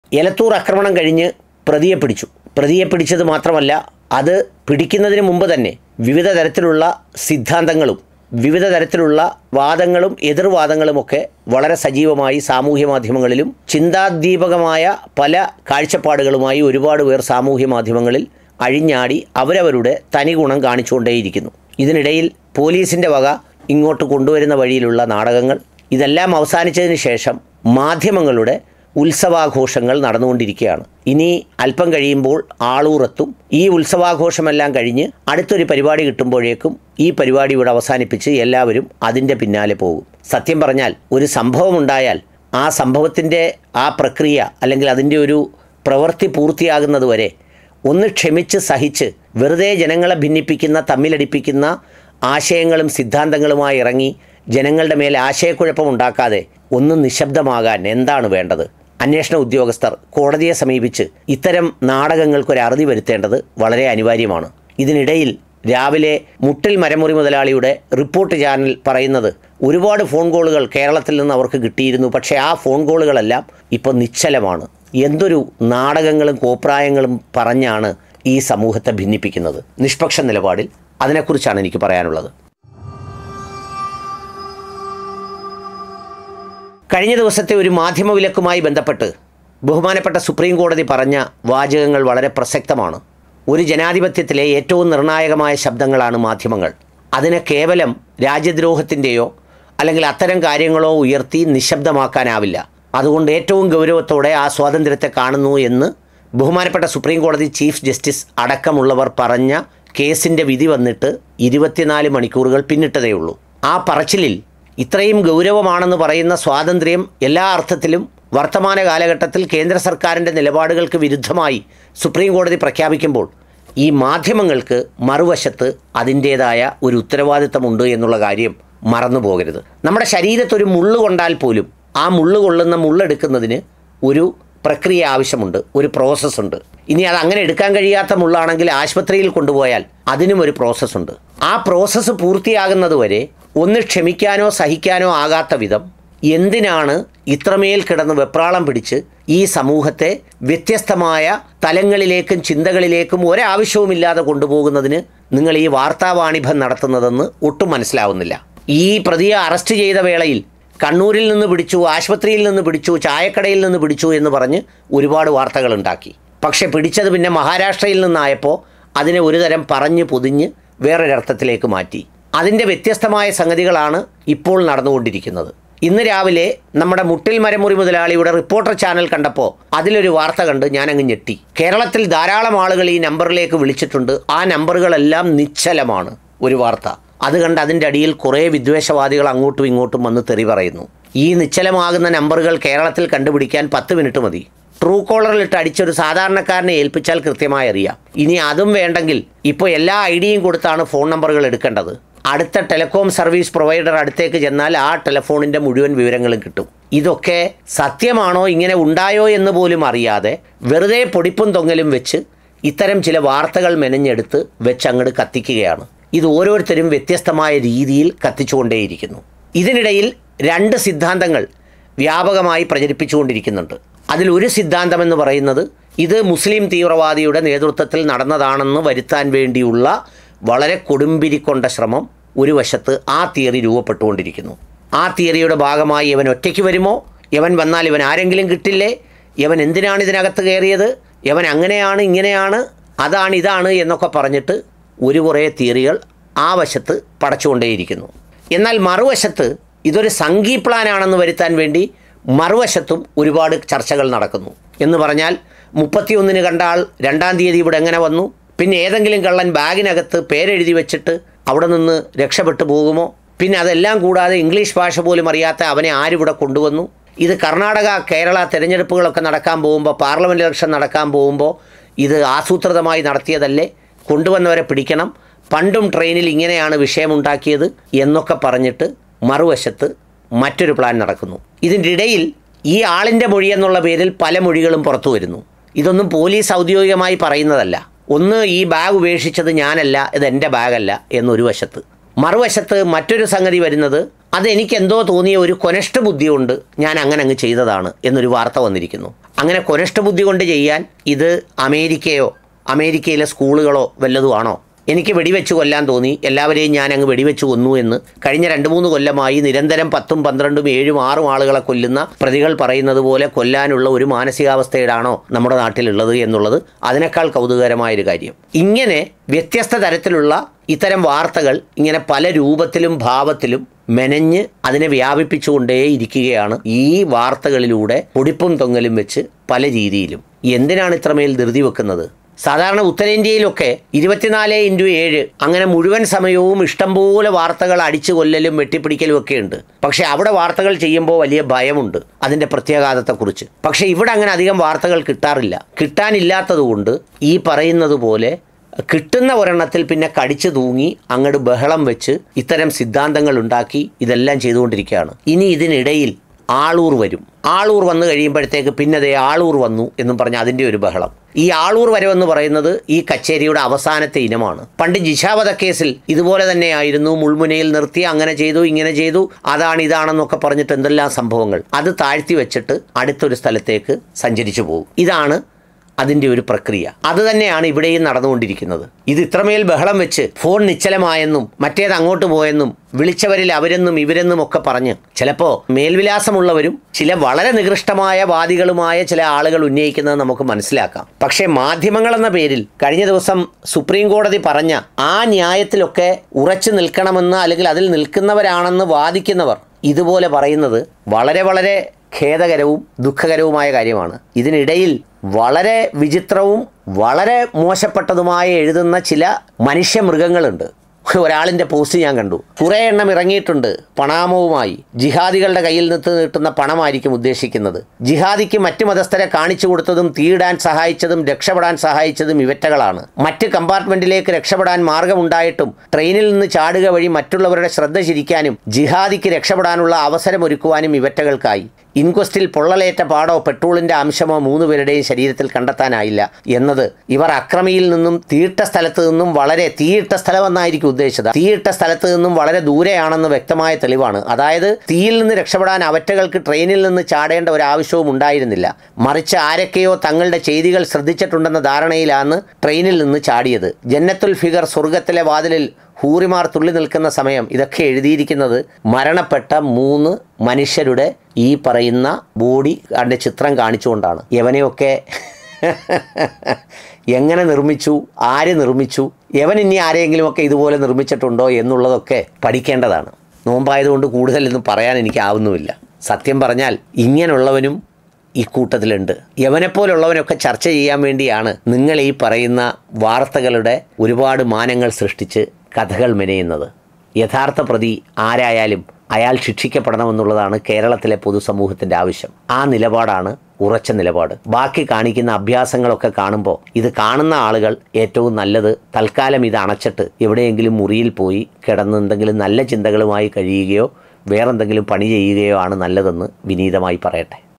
എലത്തൂർ ആക്രമണം കഴിഞ്ഞ് പ്രതിയെ പിടിച്ചു പ്രതിയെ പിടിച്ചത് മാത്രമല്ല അത് പിടിക്കുന്നതിന് മുമ്പ് തന്നെ വിവിധ തരത്തിലുള്ള സിദ്ധാന്തങ്ങളും വിവിധ തരത്തിലുള്ള വാദങ്ങളും എതിർവാദങ്ങളുമൊക്കെ വളരെ സജീവമായി സാമൂഹ്യ മാധ്യമങ്ങളിലും ചിന്താദീപകമായ പല കാഴ്ചപ്പാടുകളുമായി ഒരുപാട് പേർ സാമൂഹ്യ മാധ്യമങ്ങളിൽ അഴിഞ്ഞാടി അവരവരുടെ തനി ഗുണം കാണിച്ചുകൊണ്ടേയിരിക്കുന്നു ഇതിനിടയിൽ പോലീസിൻ്റെ വക ഇങ്ങോട്ട് കൊണ്ടുവരുന്ന വഴിയിലുള്ള നാടകങ്ങൾ ഇതെല്ലാം അവസാനിച്ചതിന് ശേഷം മാധ്യമങ്ങളുടെ ഉത്സവാഘോഷങ്ങൾ നടന്നുകൊണ്ടിരിക്കുകയാണ് ഇനി അല്പം കഴിയുമ്പോൾ ആളൂറെത്തും ഈ ഉത്സവാഘോഷമെല്ലാം കഴിഞ്ഞ് അടുത്തൊരു പരിപാടി കിട്ടുമ്പോഴേക്കും ഈ പരിപാടി ഇവിടെ അവസാനിപ്പിച്ച് എല്ലാവരും അതിൻ്റെ പിന്നാലെ പോകും സത്യം പറഞ്ഞാൽ ഒരു സംഭവം ഉണ്ടായാൽ ആ സംഭവത്തിൻ്റെ ആ പ്രക്രിയ അല്ലെങ്കിൽ അതിൻ്റെ ഒരു പ്രവൃത്തി പൂർത്തിയാകുന്നത് വരെ ഒന്ന് ക്ഷമിച്ച് സഹിച്ച് വെറുതെ ജനങ്ങളെ ഭിന്നിപ്പിക്കുന്ന തമ്മിലടിപ്പിക്കുന്ന ആശയങ്ങളും സിദ്ധാന്തങ്ങളുമായി ഇറങ്ങി ജനങ്ങളുടെ മേൽ ആശയക്കുഴപ്പം ഉണ്ടാക്കാതെ ഒന്ന് നിശബ്ദമാകാൻ എന്താണ് വേണ്ടത് അന്വേഷണ ഉദ്യോഗസ്ഥർ കോടതിയെ സമീപിച്ച് ഇത്തരം നാടകങ്ങൾക്കൊരു അറുതി വരുത്തേണ്ടത് വളരെ അനിവാര്യമാണ് ഇതിനിടയിൽ രാവിലെ മുട്ടിൽ മരമുറി മുതലാളിയുടെ റിപ്പോർട്ട് ചാനൽ പറയുന്നത് ഒരുപാട് ഫോൺ കോളുകൾ കേരളത്തിൽ നിന്ന് അവർക്ക് കിട്ടിയിരുന്നു പക്ഷേ ആ ഫോൺ കോളുകളെല്ലാം ഇപ്പോൾ നിശ്ചലമാണ് എന്തൊരു നാടകങ്ങളും കോപ്രായങ്ങളും പറഞ്ഞാണ് ഈ സമൂഹത്തെ ഭിന്നിപ്പിക്കുന്നത് നിഷ്പക്ഷ നിലപാടിൽ അതിനെക്കുറിച്ചാണ് എനിക്ക് പറയാനുള്ളത് കഴിഞ്ഞ ദിവസത്തെ ഒരു മാധ്യമ വിലക്കുമായി ബന്ധപ്പെട്ട് ബഹുമാനപ്പെട്ട സുപ്രീം കോടതി പറഞ്ഞ വാചകങ്ങൾ വളരെ പ്രസക്തമാണ് ഒരു ജനാധിപത്യത്തിലെ ഏറ്റവും നിർണായകമായ ശബ്ദങ്ങളാണ് മാധ്യമങ്ങൾ അതിനെ കേവലം രാജ്യദ്രോഹത്തിൻ്റെയോ അല്ലെങ്കിൽ അത്തരം കാര്യങ്ങളോ ഉയർത്തി നിശബ്ദമാക്കാനാവില്ല അതുകൊണ്ട് ഏറ്റവും ഗൗരവത്തോടെ ആ സ്വാതന്ത്ര്യത്തെ കാണുന്നു എന്ന് ബഹുമാനപ്പെട്ട സുപ്രീം കോടതി ചീഫ് ജസ്റ്റിസ് അടക്കമുള്ളവർ പറഞ്ഞ കേസിൻ്റെ വിധി വന്നിട്ട് ഇരുപത്തിനാല് മണിക്കൂറുകൾ പിന്നിട്ടതേയുള്ളൂ ആ പറച്ചിലിൽ ഇത്രയും ഗൗരവമാണെന്ന് പറയുന്ന സ്വാതന്ത്ര്യം എല്ലാ അർത്ഥത്തിലും വർത്തമാന കാലഘട്ടത്തിൽ കേന്ദ്ര സർക്കാരിൻ്റെ നിലപാടുകൾക്ക് വിരുദ്ധമായി സുപ്രീം കോടതി പ്രഖ്യാപിക്കുമ്പോൾ ഈ മാധ്യമങ്ങൾക്ക് മറുവശത്ത് അതിൻ്റേതായ ഒരു ഉത്തരവാദിത്തമുണ്ട് എന്നുള്ള കാര്യം മറന്നു പോകരുത് നമ്മുടെ ശരീരത്തൊരു മുള്ളു കൊണ്ടാൽ പോലും ആ മുള്ളു കൊള്ളുന്ന മുള്ളെടുക്കുന്നതിന് ഒരു പ്രക്രിയ ആവശ്യമുണ്ട് ഒരു പ്രോസസ്സ് ഉണ്ട് ഇനി അത് അങ്ങനെ എടുക്കാൻ കഴിയാത്ത മുള്ളാണെങ്കിൽ ആശുപത്രിയിൽ കൊണ്ടുപോയാൽ അതിനും ഒരു പ്രോസസ്സുണ്ട് ആ പ്രോസസ്സ് പൂർത്തിയാകുന്നത് വരെ ഒന്ന് ക്ഷമിക്കാനോ സഹിക്കാനോ ആകാത്ത വിധം എന്തിനാണ് ഇത്രമേൽ കിടന്ന് വെപ്രാളം പിടിച്ച് ഈ സമൂഹത്തെ വ്യത്യസ്തമായ തലങ്ങളിലേക്കും ചിന്തകളിലേക്കും ഒരാവശ്യവുമില്ലാതെ കൊണ്ടുപോകുന്നതിന് നിങ്ങൾ ഈ വാർത്താവാണിഭം നടത്തുന്നതെന്ന് ഒട്ടും മനസ്സിലാവുന്നില്ല ഈ പ്രതിയെ അറസ്റ്റ് ചെയ്ത വേളയിൽ കണ്ണൂരിൽ നിന്ന് പിടിച്ചു ആശുപത്രിയിൽ നിന്ന് പിടിച്ചു ചായക്കടയിൽ നിന്ന് പിടിച്ചു എന്ന് പറഞ്ഞ് ഒരുപാട് വാർത്തകൾ ഉണ്ടാക്കി പക്ഷെ പിടിച്ചത് പിന്നെ മഹാരാഷ്ട്രയിൽ നിന്നായപ്പോൾ അതിനെ ഒരു തരം പറഞ്ഞ് പൊതിഞ്ഞ് വേറൊരർത്ഥത്തിലേക്ക് മാറ്റി അതിൻ്റെ വ്യത്യസ്തമായ സംഗതികളാണ് ഇപ്പോൾ നടന്നുകൊണ്ടിരിക്കുന്നത് ഇന്ന് രാവിലെ നമ്മുടെ മുട്ടിൽ മരമുറി മുതലാളിയുടെ റിപ്പോർട്ടർ ചാനൽ കണ്ടപ്പോൾ അതിലൊരു വാർത്ത കണ്ട് ഞാനങ്ങ് ഞെട്ടി കേരളത്തിൽ ധാരാളം ആളുകൾ ഈ നമ്പറിലേക്ക് വിളിച്ചിട്ടുണ്ട് ആ നമ്പറുകളെല്ലാം നിശ്ചലമാണ് ഒരു വാർത്ത അത് കണ്ട് അതിൻ്റെ അടിയിൽ കുറേ വിദ്വേഷവാദികൾ അങ്ങോട്ടും ഇങ്ങോട്ടും വന്ന് തെറി പറയുന്നു ഈ നിശ്ചലമാകുന്ന നമ്പറുകൾ കേരളത്തിൽ കണ്ടുപിടിക്കാൻ പത്ത് മിനിറ്റ് മതി ട്രൂ കോളറിലിട്ട് അടിച്ചൊരു സാധാരണക്കാരനെ ഏൽപ്പിച്ചാൽ കൃത്യമായി അറിയാം ഇനി അതും വേണ്ടെങ്കിൽ ഇപ്പോൾ എല്ലാ ഐഡിയയും കൊടുത്താണ് ഫോൺ നമ്പറുകൾ എടുക്കേണ്ടത് അടുത്ത ടെലികോം സർവീസ് പ്രൊവൈഡർ അടുത്തേക്ക് ചെന്നാൽ ആ ടെലിഫോണിൻ്റെ മുഴുവൻ വിവരങ്ങളും കിട്ടും ഇതൊക്കെ സത്യമാണോ ഇങ്ങനെ ഉണ്ടായോ എന്ന് പോലും അറിയാതെ വെറുതെ പൊടിപ്പും തൊങ്ങലും വെച്ച് ഇത്തരം ചില വാർത്തകൾ മെനഞ്ഞെടുത്ത് വെച്ച് അങ്ങോട്ട് കത്തിക്കുകയാണ് ഇത് ഓരോരുത്തരും വ്യത്യസ്തമായ രീതിയിൽ കത്തിച്ചുകൊണ്ടേയിരിക്കുന്നു ഇതിനിടയിൽ രണ്ട് സിദ്ധാന്തങ്ങൾ വ്യാപകമായി പ്രചരിപ്പിച്ചുകൊണ്ടിരിക്കുന്നുണ്ട് അതിൽ ഒരു സിദ്ധാന്തം എന്ന് പറയുന്നത് ഇത് മുസ്ലിം തീവ്രവാദിയുടെ നേതൃത്വത്തിൽ നടന്നതാണെന്ന് വരുത്താൻ വേണ്ടിയുള്ള വളരെ കൊടുമ്പിരിക്കൊണ്ട ശ്രമം ഒരു വശത്ത് ആ തിയറി രൂപപ്പെട്ടുകൊണ്ടിരിക്കുന്നു ആ തിയറിയുടെ ഭാഗമായി ഇവൻ ഒറ്റയ്ക്ക് വരുമോ ഇവൻ വന്നാൽ ഇവൻ ആരെങ്കിലും കിട്ടില്ലേ ഇവൻ എന്തിനാണ് ഇതിനകത്ത് കയറിയത് ഇവൻ അങ്ങനെയാണ് ഇങ്ങനെയാണ് അതാണ് ഇതാണ് എന്നൊക്കെ പറഞ്ഞിട്ട് ഒരു കുറേ തിയറികൾ ആ വശത്ത് പടച്ചുകൊണ്ടേയിരിക്കുന്നു എന്നാൽ മറുവശത്ത് ഇതൊരു സംഘീ പ്ലാനാണെന്ന് വരുത്താൻ വേണ്ടി മറുവശത്തും ഒരുപാട് ചർച്ചകൾ നടക്കുന്നു എന്ന് പറഞ്ഞാൽ മുപ്പത്തിയൊന്നിന് കണ്ട ആൾ രണ്ടാം തീയതി ഇവിടെ എങ്ങനെ വന്നു പിന്നെ ഏതെങ്കിലും കള്ളൻ ബാഗിനകത്ത് പേരെഴുതി വെച്ചിട്ട് അവിടെ നിന്ന് രക്ഷപ്പെട്ടു പോകുമോ പിന്നെ അതെല്ലാം കൂടാതെ ഇംഗ്ലീഷ് ഭാഷ പോലും അറിയാത്ത അവനെ ആരിവിടെ കൊണ്ടുവന്നു ഇത് കർണാടക കേരള തിരഞ്ഞെടുപ്പുകളൊക്കെ നടക്കാൻ പോകുമ്പോൾ പാർലമെൻറ്റ് ഇലക്ഷൻ നടക്കാൻ പോകുമ്പോൾ ഇത് ആസൂത്രിതമായി നടത്തിയതല്ലേ കൊണ്ടുവന്നവരെ പിടിക്കണം പണ്ടും ട്രെയിനിൽ ഇങ്ങനെയാണ് വിഷയമുണ്ടാക്കിയത് എന്നൊക്കെ പറഞ്ഞിട്ട് മറുവശത്ത് മറ്റൊരു പ്ലാൻ നടക്കുന്നു ഇതിൻ്റെ ഇടയിൽ ഈ ആളിൻ്റെ മൊഴി എന്നുള്ള പേരിൽ പല മൊഴികളും പുറത്തു വരുന്നു ഇതൊന്നും പോലീസ് ഔദ്യോഗികമായി പറയുന്നതല്ല ഒന്ന് ഈ ബാഗ് ഉപേക്ഷിച്ചത് ഞാനല്ല ഇത് എൻ്റെ ബാഗല്ല എന്നൊരു വശത്ത് മറുവശത്ത് മറ്റൊരു സംഗതി വരുന്നത് അതെനിക്ക് എന്തോ തോന്നിയ ഒരു കൊനഷ്ട ബുദ്ധി കൊണ്ട് ഞാൻ അങ്ങനെ അങ്ങ് ചെയ്തതാണ് എന്നൊരു വാർത്ത വന്നിരിക്കുന്നു അങ്ങനെ കൊനഷ്ട ബുദ്ധി കൊണ്ട് ചെയ്യാൻ ഇത് അമേരിക്കയോ അമേരിക്കയിലെ സ്കൂളുകളോ വല്ലതുമാണോ എനിക്ക് വെടിവെച്ച് കൊല്ലാൻ തോന്നി എല്ലാവരെയും ഞാൻ അങ്ങ് വെടിവെച്ച് കൊന്നു എന്ന് കഴിഞ്ഞ രണ്ട് മൂന്ന് കൊല്ലമായി നിരന്തരം പത്തും പന്ത്രണ്ടും ഏഴും ആറും ആളുകളെ കൊല്ലുന്ന പ്രതികൾ പറയുന്നത് പോലെ കൊല്ലാനുള്ള ഒരു മാനസികാവസ്ഥയിലാണോ നമ്മുടെ നാട്ടിലുള്ളത് എന്നുള്ളത് അതിനേക്കാൾ കൗതുകകരമായൊരു കാര്യം ഇങ്ങനെ വ്യത്യസ്ത തരത്തിലുള്ള ഇത്തരം വാർത്തകൾ ഇങ്ങനെ പല രൂപത്തിലും ഭാവത്തിലും മെനഞ്ഞ് അതിനെ വ്യാപിപ്പിച്ചുകൊണ്ടേ ഇരിക്കുകയാണ് ഈ വാർത്തകളിലൂടെ പൊടിപ്പും തൊങ്ങലും വെച്ച് പല രീതിയിലും എന്തിനാണ് ഇത്രമേൽ ധൃതി വെക്കുന്നത് സാധാരണ ഉത്തരേന്ത്യയിലൊക്കെ ഇരുപത്തിനാല് ഇൻറ്റു ഏഴ് അങ്ങനെ മുഴുവൻ സമയവും ഇഷ്ടംപോലെ വാർത്തകൾ അടിച്ചു കൊല്ലലും വെട്ടിപ്പിടിക്കലും ഒക്കെ ഉണ്ട് പക്ഷേ അവിടെ വാർത്തകൾ ചെയ്യുമ്പോൾ വലിയ ഭയമുണ്ട് അതിൻ്റെ പ്രത്യാഘാതത്തെക്കുറിച്ച് പക്ഷേ ഇവിടെ അങ്ങനെ അധികം വാർത്തകൾ കിട്ടാറില്ല കിട്ടാനില്ലാത്തതുകൊണ്ട് ഈ പറയുന്നത് പോലെ കിട്ടുന്ന ഒരെണ്ണത്തിൽ പിന്നെ കടിച്ചു തൂങ്ങി അങ്ങോട്ട് ബഹളം വെച്ച് ഇത്തരം സിദ്ധാന്തങ്ങൾ ഉണ്ടാക്കി ഇതെല്ലാം ചെയ്തുകൊണ്ടിരിക്കുകയാണ് ഇനി ഇതിനിടയിൽ ആളൂർ വരും ആളൂർ വന്നു കഴിയുമ്പോഴത്തേക്ക് പിന്നെ ദേ ആളൂർ വന്നു എന്നും പറഞ്ഞ് അതിൻ്റെ ഒരു ബഹളം ഈ ആളൂർ വരവെന്ന് പറയുന്നത് ഈ കച്ചേരിയുടെ അവസാനത്തെ ഇനമാണ് പണ്ട് ജിഷാവധ കേസിൽ ഇതുപോലെ തന്നെയായിരുന്നു മുൾമുനയിൽ നിർത്തി അങ്ങനെ ചെയ്തു ഇങ്ങനെ ചെയ്തു അതാണ് ഇതാണെന്നൊക്കെ പറഞ്ഞിട്ട് എന്തെല്ലാം സംഭവങ്ങൾ അത് താഴ്ത്തി വെച്ചിട്ട് അടുത്തൊരു സ്ഥലത്തേക്ക് സഞ്ചരിച്ചു പോകും ഇതാണ് അതിൻ്റെ ഒരു പ്രക്രിയ അത് തന്നെയാണ് ഇവിടെയും നടന്നുകൊണ്ടിരിക്കുന്നത് ഇത് ഇത്രമേൽ ബഹളം വെച്ച് ഫോൺ നിശ്ചലമായെന്നും മറ്റേത് അങ്ങോട്ട് പോയെന്നും വിളിച്ചവരിൽ അവരെന്നും ഇവരെന്നും ഒക്കെ പറഞ്ഞ് ചിലപ്പോൾ മേൽവിലാസമുള്ളവരും ചില വളരെ നികൃഷ്ടമായ വാദികളുമായ ചില ആളുകൾ ഉന്നയിക്കുന്നത് നമുക്ക് മനസ്സിലാക്കാം പക്ഷേ മാധ്യമങ്ങൾ എന്ന പേരിൽ കഴിഞ്ഞ ദിവസം സുപ്രീം കോടതി പറഞ്ഞ ആ ന്യായത്തിലൊക്കെ ഉറച്ചു നിൽക്കണമെന്ന് അല്ലെങ്കിൽ അതിൽ നിൽക്കുന്നവരാണെന്ന് വാദിക്കുന്നവർ ഇതുപോലെ പറയുന്നത് വളരെ വളരെ ഖേദകരവും ദുഃഖകരവുമായ കാര്യമാണ് ഇതിനിടയിൽ വളരെ വിചിത്രവും വളരെ മോശപ്പെട്ടതുമായ എഴുതുന്ന ചില മനുഷ്യമൃഗങ്ങളുണ്ട് ഒരാളിൻ്റെ പോസ്റ്റ് ഞാൻ കണ്ടു കുറേ എണ്ണം ഇറങ്ങിയിട്ടുണ്ട് പണാമവുമായി ജിഹാദികളുടെ കയ്യിൽ നിന്ന് കിട്ടുന്ന പണമായിരിക്കും ഉദ്ദേശിക്കുന്നത് ജിഹാദിക്ക് മറ്റു മതസ്ഥരെ കാണിച്ചു കൊടുത്തതും തീയിടാൻ സഹായിച്ചതും രക്ഷപ്പെടാൻ സഹായിച്ചതും ഇവറ്റകളാണ് മറ്റ് കമ്പാർട്ട്മെന്റിലേക്ക് രക്ഷപ്പെടാൻ മാർഗമുണ്ടായിട്ടും ട്രെയിനിൽ നിന്ന് ചാടുക വഴി മറ്റുള്ളവരുടെ ശ്രദ്ധ ചിരിക്കാനും ജിഹാദിക്ക് രക്ഷപ്പെടാനുള്ള അവസരമൊരുക്കുവാനും ഇവറ്റകൾക്കായി ഇൻക്വസ്റ്റിൽ പൊള്ളലേറ്റ പാടോ പെട്രോളിന്റെ അംശമോ മൂന്ന് പേരുടെയും ശരീരത്തിൽ കണ്ടെത്താനായില്ല എന്നത് ഇവർ അക്രമിയിൽ നിന്നും തീയിട്ട സ്ഥലത്ത് നിന്നും വളരെ തീയിട്ട സ്ഥലമെന്നായിരിക്കും ഉദ്ദേശിച്ചത് തീയിട്ട സ്ഥലത്ത് നിന്നും വളരെ ദൂരെയാണെന്ന് വ്യക്തമായ തെളിവാണ് അതായത് തീയിൽ നിന്ന് രക്ഷപ്പെടാൻ അവറ്റകൾക്ക് ട്രെയിനിൽ നിന്ന് ചാടേണ്ട ഒരു ആവശ്യവും ഉണ്ടായിരുന്നില്ല മറിച്ച് ആരൊക്കെയോ തങ്ങളുടെ ചെയ്തികൾ ശ്രദ്ധിച്ചിട്ടുണ്ടെന്ന ധാരണയിലാണ് ട്രെയിനിൽ നിന്ന് ചാടിയത് ജന്നത്തുൽ ഫിഗർ സ്വർഗത്തിലെ വാതിലിൽ ഹൂറിമാർ തുള്ളി നിൽക്കുന്ന സമയം ഇതൊക്കെ എഴുതിയിരിക്കുന്നത് മരണപ്പെട്ട മൂന്ന് മനുഷ്യരുടെ ഈ പറയുന്ന ബോഡി അതിൻ്റെ ചിത്രം കാണിച്ചുകൊണ്ടാണ് യവനെയൊക്കെ എങ്ങനെ നിർമ്മിച്ചു ആര് നിർമ്മിച്ചു യവൻ ഇനി ആരെങ്കിലുമൊക്കെ ഇതുപോലെ നിർമ്മിച്ചിട്ടുണ്ടോ എന്നുള്ളതൊക്കെ പഠിക്കേണ്ടതാണ് നോമ്പായതുകൊണ്ട് കൂടുതലൊന്നും പറയാൻ എനിക്കാവുന്നുമില്ല സത്യം പറഞ്ഞാൽ ഇങ്ങനെയുള്ളവനും ഇക്കൂട്ടത്തിലുണ്ട് യവനെപ്പോലുള്ളവനൊക്കെ ചർച്ച ചെയ്യാൻ വേണ്ടിയാണ് നിങ്ങൾ ഈ പറയുന്ന വാർത്തകളുടെ ഒരുപാട് മാനങ്ങൾ സൃഷ്ടിച്ച് കഥകൾ മെനയുന്നത് യഥാർത്ഥ പ്രതി ആരായാലും അയാൾ ശിക്ഷിക്കപ്പെടണമെന്നുള്ളതാണ് കേരളത്തിലെ പൊതുസമൂഹത്തിൻ്റെ ആവശ്യം ആ നിലപാടാണ് ഉറച്ച നിലപാട് ബാക്കി കാണിക്കുന്ന അഭ്യാസങ്ങളൊക്കെ കാണുമ്പോൾ ഇത് കാണുന്ന ആളുകൾ ഏറ്റവും നല്ലത് തൽക്കാലം ഇത് അണച്ചിട്ട് എവിടെയെങ്കിലും മുറിയിൽ പോയി കിടന്ന് എന്തെങ്കിലും നല്ല ചിന്തകളുമായി കഴിയുകയോ വേറെന്തെങ്കിലും പണി ചെയ്യുകയോ ആണ് നല്ലതെന്ന് വിനീതമായി പറയട്ടെ